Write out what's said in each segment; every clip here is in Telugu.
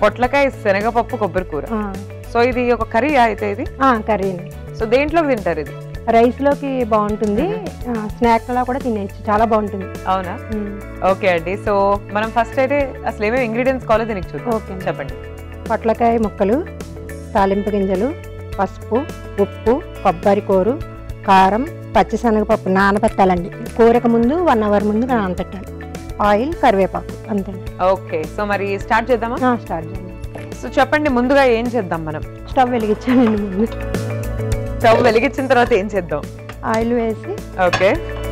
పొట్లకాయ శనగపప్పు కొబ్బరి కూర ఆ, సో ఇది ఒక కర్రీ అయితే ఇది ఆ, కర్రీని సో దేంట్లోకి తింటారు ఇది రైస్లోకి బాగుంటుంది స్నాక్లా కూడా తినేయచ్చు చాలా బాగుంటుంది అవునా ఉమ్, ఓకే అండి సో మనం ఫస్ట్ అయితే అసలు ఏమేమి ఇంగ్రీడియంట్స్ కావాలో దీనికి చూద్దాం ఓకే అండి. చెప్పండి పొట్లకాయ ముక్కలు తాలింపు గింజలు పసుపు ఉప్పు కొబ్బరి కూరు కారం పచ్చిశనగపప్పు నానబెట్టాలండి కూరకు ముందు వన్ అవర్ ముందు నానబెట్టాలి ఆయిల్ కరివేపాకు అంతే ఓకే సో మరి స్టార్ట్ చేద్దామా స్టార్ట్ చేయండి సో చెప్పండి ముందుగా ఏం చేద్దాం మనం స్టవ్ వెలిగించానండి ముందు స్టవ్ వెలిగించిన తర్వాత ఏం చేద్దాం ఆయిల్ వేసి ఓకే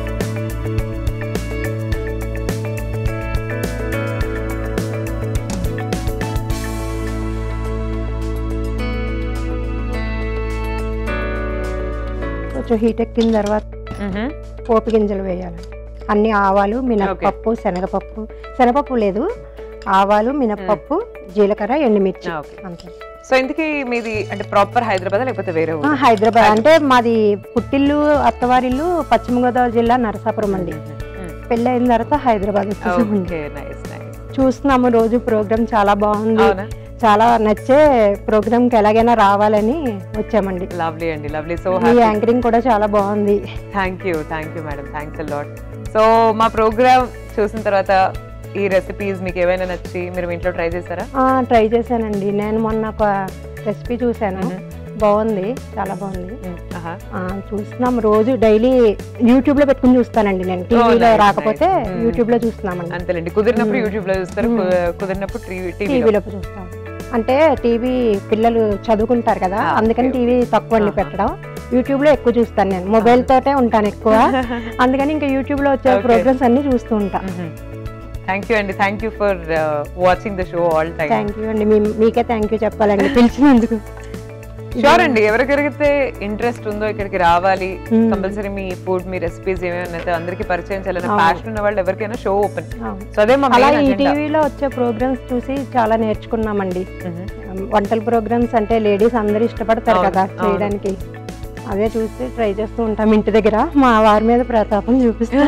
కొంచెం హీట్ ఎక్కిన తర్వాత పోపు గింజలు వేయాలి అన్ని ఆవాలు మినపప్పు శనగపప్పు శనగపప్పు లేదు ఆవాలు మినపప్పు జీలకర్ర ఎండుమిర్చి ఓకే అంతే సో ఇంతకీ మీది అంటే ప్రాపర్ హైదరాబాద్ లేకపోతే వేరే ఆ, హైదరాబాద్ అంటే మాది పుట్టిల్లు అత్తవారిల్లు పశ్చిమ గోదావరి జిల్లా నరసాపురం అండి పెళ్ళి అయిన తర్వాత హైదరాబాద్ వచ్చేసామండి ఓకే నైస్ నైస్ చూస్తున్నాము రోజు ప్రోగ్రామ్ చాలా బాగుంది అవునా చాలా నచ్చే ప్రోగ్రామ్ కి ఎలాగైనా రావాలని వచ్చామండి లవ్లీ అండి లవ్లీ సో మీ యాంకరింగ్ కూడా చాలా బాగుంది thank you thank you madam thanks lot so మా ప్రోగ్రామ్ చూసిన తర్వాత ఈ రెసిపీస్ మీకు ఏమైనా నచ్చి మీరు మీ ఇంట్లో ట్రై చేశారా ట్రై చేశానండి నేను మొన్న ఒక రెసిపీ చూశాను బాగుంది చాలా బాగుంది ఆహా. ఆ, చూస్తున్నాం రోజు డైలీ యూట్యూబ్ లో పెట్టుకుని చూస్తానండి నేను టీవీలో nice, రాకపోతే nice. Mm. యూట్యూబ్ లో చూస్తున్నామండి అంతేలేండి కుదిరినప్పుడు మ్మ్. యూట్యూబ్ లో చూస్తారు కు- కుదిరినప్పుడు టీవీ టీవీలో చూస్తాం అంటే టీవీ పిల్లలు చదువుకుంటారు కదా Ah, అందుకని okay. టీవీ తక్కువ అండి ఆహా. పెట్టడం యూట్యూబ్ లో ఎక్కువ చూస్తాను నేను మొబైల్ తోటే ఉంటాను ఎక్కువ అందుకని ఇంకా యూట్యూబ్ లో వచ్చే Okay. ప్రోగ్రామ్స్ అన్ని చూస్తూ ఉంటా థ్యాంక్ యూ అండి thank you for watching the show all time thank you అండి మీ- మీకే థ్యాంక్ యూ చెప్పాలండి పిలిచినందుకు షూర్ అండి ఎవరికైతే ఇంట్రెస్ట్ ఉందో ఇక్కడికి రావాలి మ్మ్. కంపల్సరీ మీ ఫుడ్ మీ రెసిపీస్ ఏమైనా అయితే అందరికి పరిచయం చేయాలన్న అవును. ప్యాషన్ ఉన్న వాళ్ళు ఎవరికైనా షో ఓపెన్ అవును. సో అదే మా అలా main ఈ agenda. టీవీలో వచ్చే ప్రోగ్రామ్స్ చూసి చాలా నేర్చుకున్నామండి మ్మ్. వంటల ప్రోగ్రామ్స్ అంటే లేడీస్ అందరూ ఇష్టపడతారు అవును, కదా అవును. చేయడానికి అదే చూసి ట్రై చేస్తూ ఉంటాం ఇంటి దగ్గర మా వారి మీద ప్రతాపం చూపిస్తాం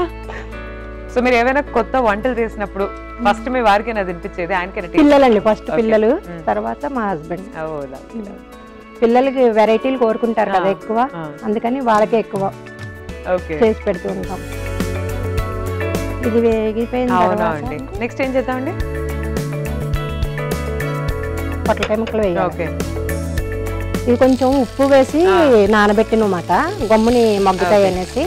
సో మీరు ఏమైనా కొత్త వంటలు చేసినప్పుడు ఫస్ట్ మీ వారికి అది అనిపించేది ఆయనకైనా పిల్లలండి ఫస్ట్ Okay. పిల్లలు Mm. తర్వాత మా హస్బెండ్ టేస్ట్ పిల్లలకి వెరైటీలు కోరుకుంటారు కదా Ah. ఎక్కువ అందుకని వాళ్ళకే ఎక్కువ ఓకే చేసి పెడుతూ ఉంటాం ఇది వేగిపోయిన అవునా తర్వాత అండి నెక్స్ట్ ఏం చేద్దామండి పొట్లకాయ ముక్కలు వేయాలి ఓకే ఇది కొంచెం ఉప్పు వేసి Ah. నానబెట్టినమాట గమ్ముని మగ్గుతాయి Okay. అనేసి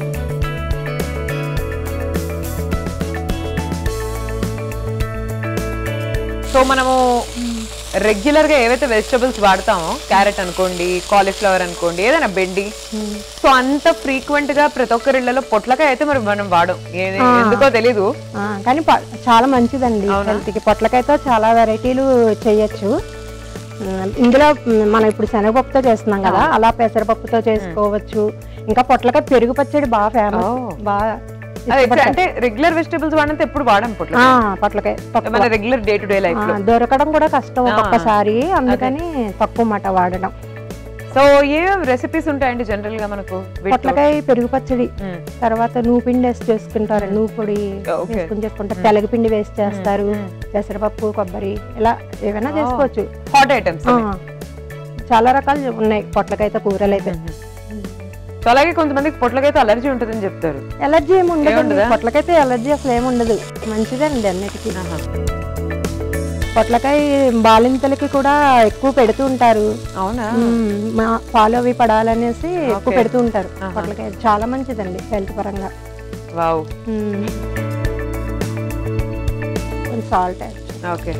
సో మనము రెగ్యులర్ గా ఏవైతే వెజిటబుల్స్ వాడతామో క్యారెట్ అనుకోండి కాలీఫ్లవర్ అనుకోండి ఏదైనా బెండి సో అంత ఫ్రీక్వెంట్ గా ప్రతి ఒక్కరి ఇళ్లలో పొట్లకాయ అయితే మరి మనం వాడం ఏ- ఆ. ఎందుకో తెలీదు ఆ, కానీ ప- చాలా మంచిదండి అవునా? హెల్త్ కి పొట్లకాయతో చాలా వెరైటీలు చేయొచ్చు ఉమ్, ఇందులో ఉమ్, మనం ఇప్పుడు శనగపప్పుతో చేస్తున్నాం కదా అవును. అలా పెసరపప్పుతో చేసుకోవచ్చు ఇంకా పొట్లకాయ పెరుగు పచ్చడి బాగా ఫేమస్ Oh. బాగా అదే ఇష్టపడతారు. అంటే రెగ్యులర్ వెజిటబుల్స్ వాడినంత ఎప్పుడు వాడం ఆ, పొట్లకాయ పొట్లకాయ తక్కువ. మన regular day to day life ఆ, లో దొరకడం కూడా కష్టం ఆ, ఒక్కొక్కసారి అందుకని తక్కువ మాట వాడడం సో ఏమేమి రెసిపీస్ ఉంటాయండి జనరల్ గా మనకు వీటిలో? పొట్లకాయ పెరుగు పచ్చడి మ్మ్. తర్వాత నువ్వు పిండి వేసి చేసుకుంటారు నువ్వు పొడి Okay. వేసుకుని చేసుకుంటారు మ్మ్. తెలగపిండి వేసి చేస్తారు మ్మ్. పెసరపప్పు కొబ్బరి ఇలా ఏమైనా Oh. చేసుకోవచ్చు హాట్ ఐటమ్స్ ఆ, చాలా రకాలు ఉన్నాయి పొట్లకాయతో కూరలు అయితే సో అలాగే కొంతమందికి పొట్లకైతే అలర్జీ ఉంటుందని చెప్తారు ఎలర్జీ ఏమి ఉండదు ఏముండదా? పొట్లకైతే ఎలర్జీ అసలు ఏమి ఉండదు మంచిదండి అన్నిటికీ ఆహా. పొట్లకాయ బాలింతలకి కూడా ఎక్కువ పెడుతూ ఉంటారు అవునా మ్మ్, మా పాలు అవి పడాలనేసి ఎక్కువ Okay. పెడుతూ ఉంటారు ఆహా. పొట్లకాయ చాలా మంచిదండి హెల్త్ పరంగా వావ్ మ్మ్. కొంచెం సాల్ట్ ఓకే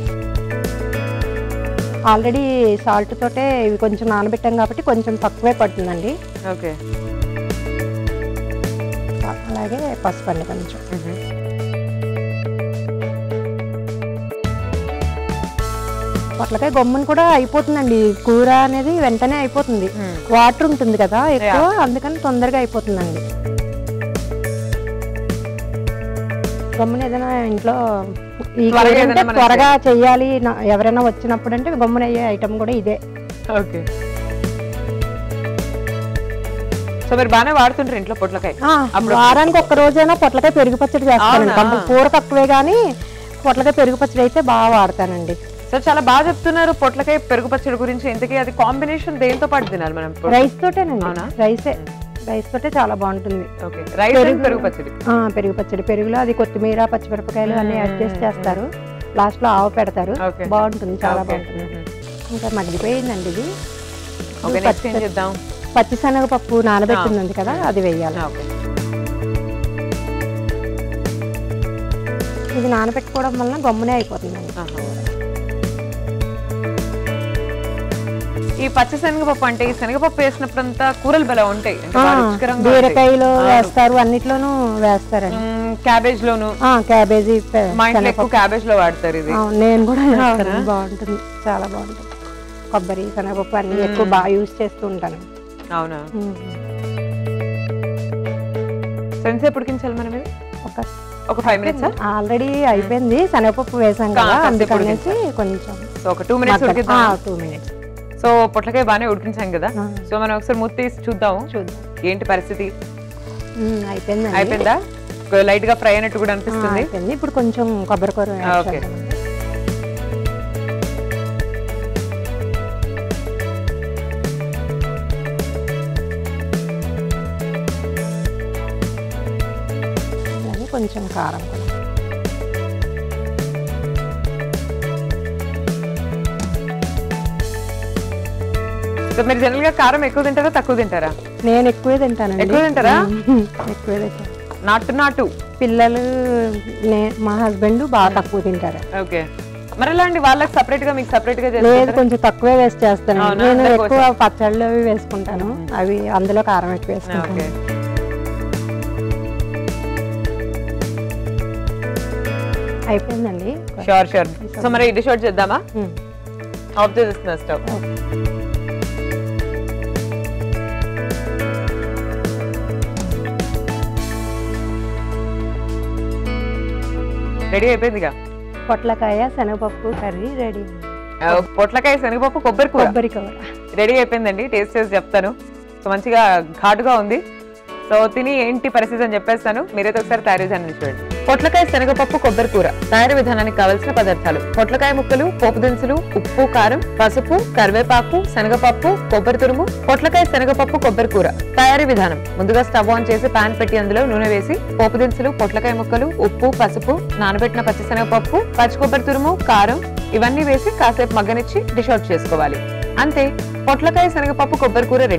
ఆల్రెడీ సాల్ట్ తోటే ఇవి కొంచెం నానబెట్టాం కాబట్టి కొంచెం తక్కువే పడుతుందండి ఓకే అలాగే పసుపు అండి కొంచెం పొట్లకాయ గమ్మున కూడా అయిపోతుందండి కూర అనేది వెంటనే అయిపోతుంది వాటర్ ఉంటుంది కదా ఎక్కువ అందుకని తొందరగా అయిపోతుందండి గమ్మున ఏదైనా ఇంట్లో ఈ త్వరగా కూర అంటే ఏదైనా మనం త్వరగా చెయ్యాలి నా- ఎవరైనా వచ్చినప్పుడు అంటే గమ్మున అయ్యే ఐటమ్ కూడా ఇదే ఓకే సో మీరు బాగానే వాడుతుంటారు ఇంట్లో పొట్లకాయ ఆ, అప్పుడు- వారానికి ఒక్క రోజైనా పొట్లకాయ పెరుగు పచ్చడి చేస్తానండి అవునా? కంపల్ కూర తక్కువే కానీ పొట్లకాయ పెరుగు పచ్చడి అయితే బాగా వాడతానండి సో చాలా బాగా చెప్తున్నారు పొట్లకాయ పెరుగు పచ్చడి గురించి ఇంతకీ అది కాంబినేషన్ దేంతో పాటు తినాలి మనం ఇప్పుడు? రైస్ తోటేనండి అవునా? రైసే రైస్ తోటే చాలా బాగుంటుంది ఓకే రైస్ అండ్ పెరుగు పచ్చడి ఆ, పెరుగు పచ్చడి పెరుగులో అది కొత్తిమీర పచ్చిమిరపకాయలు అన్ని యాడ్ చేసి చేస్తారు లాస్ట్ లో ఆవు పెడతారు ఓకే బాగుంటుంది చాలా ఓకే. బాగుంటుంది ఇంకా మగ్గిపోయిందండి ఇది ఓకే నెక్స్ట్ ఏం చేద్దాం పచ్చిశనగపప్పు నానబెట్టింది కదా అది వేయాలి ఓకే ఇది నానబెట్టుకోవడం వలన గమ్మునే అయిపోతుందండి ఆహా. ఈ పచ్చి శనగపప్పు అంటే ఈ శనగపప్పు వేసినప్పుడంతా కూరలు భలే ఉంటాయి అంటే బాగా రుచికరంగా ఉంటాయి. బీరకాయలో వేస్తారు అన్నిట్లోనూ వేస్తారండి మ్మ్, క్యాబేజ్ లోను ఆ, క్యాబేజీ పె- మా ఇంట్లో ఎక్కువ క్యాబేజ్ లో వాడతారు ఇది ఆ, నేను కూడా వేస్తాను బాగుంటుంది చాలా బాగుంటుంది కొబ్బరి శనగపప్పు అన్ని ఎక్కువ బాగా యూజ్ చేస్తూ ఉంటాను అవునా ఉమ్. సెన్స్ ఎప్పుడు ఉడికించాలి మనం ఇది ఒక ఒక ఫైవ్ మినిట్స్ ఆల్రెడీ అయిపోయింది శనగపప్పు వేసాం కా- కదా కాసేపు అందుకనేసి కొంచెం సో ఒక టూ మినిట్స్ ఉడికిద్దాం టూ మినిట్స్ సో పొట్లకాయ బాగానే ఉడికించాం కదా సో మనం ఒకసారి మూత తీసి చూద్దాం చూద్దాం ఏంటి పరిస్థితి ఉమ్, అయిపోయిందండి అయిపోయిందా లైట్ గా ఫ్రై అయినట్టు కూడా ఆ, అనిపిస్తుంది అయిపోయింది ఇప్పుడు కొంచెం కొబ్బరి కూర యాడ్ ఓకే. చేద్దామండి. అలాగే కొంచెం కారం కూడా సో మీరు జనరల్ గా కారం ఎక్కువ తింటారా తక్కువ తింటారా నేను ఎక్కువే తింటానండి ఎక్కువ తింటారా? ఉమ్, ఎక్కువే తింటాను నాటు నాటు పిల్లలు నే మా హస్బెండ్ బాగా తక్కువ తింటారు ఓకే మరి ఎలా అండి వాళ్ళకి సపరేట్ గా మీకు సపరేట్ గా లేదు చేస్తారా కొంచెం తక్కువే వేస్ట్ చేస్తాను అవునా? నేను అందరి ఎక్కువ పచ్చళ్ళు అవి వేసుకుంటాను అవి అందులో కారం ఎక్కువ వేసుకుంటాను ఓకే అయిపోయిందండి షూర్ షూర్ సో మరి డిష్ అవుట్ చేద్దామా ఉమ్. ఆఫ్ చేస్తున్నా స్టవ్ రెడీ అయిపోయిందిగా పొట్లకాయ శనగపప్పు కర్రీ రెడీ ఆ, పొట్లకాయ శనగపప్పు కొబ్బరి కూర కొబ్బరి కూర రెడీ అయిపోయిందండి టేస్ట్ చేసి చెప్తాను సో మంచిగా ఘాటుగా ఉంది సో తిని ఏంటి పరిస్థితి అని చెప్పేస్తాను మీరైతే ఒకసారి తయారు విధానాన్ని చూడండి పొట్లకాయ శనగపప్పు కొబ్బరి కూర తయారీ విధానానికి కావలసిన పదార్థాలు పొట్లకాయ ముక్కలు పోపు దినుసులు ఉప్పు కారం పసుపు కరివేపాకు శనగపప్పు కొబ్బరి తురుము పొట్లకాయ శనగపప్పు కొబ్బరి కూర తయారీ విధానం ముందుగా స్టవ్ ఆన్ చేసి పాన్ పెట్టి అందులో నూనె వేసి పోపు దినుసులు పొట్లకాయ ముక్కలు ఉప్పు పసుపు నానబెట్టిన పచ్చి శనగపప్పు పచ్చి కొబ్బరి తురుము కారం ఇవన్నీ వేసి కాసేపు మగ్గనిచ్చి డిష్ అవుట్ చేసుకోవాలి అంతే పొట్లకాయ శనగపప్పు కొబ్బరి కూర రెడీ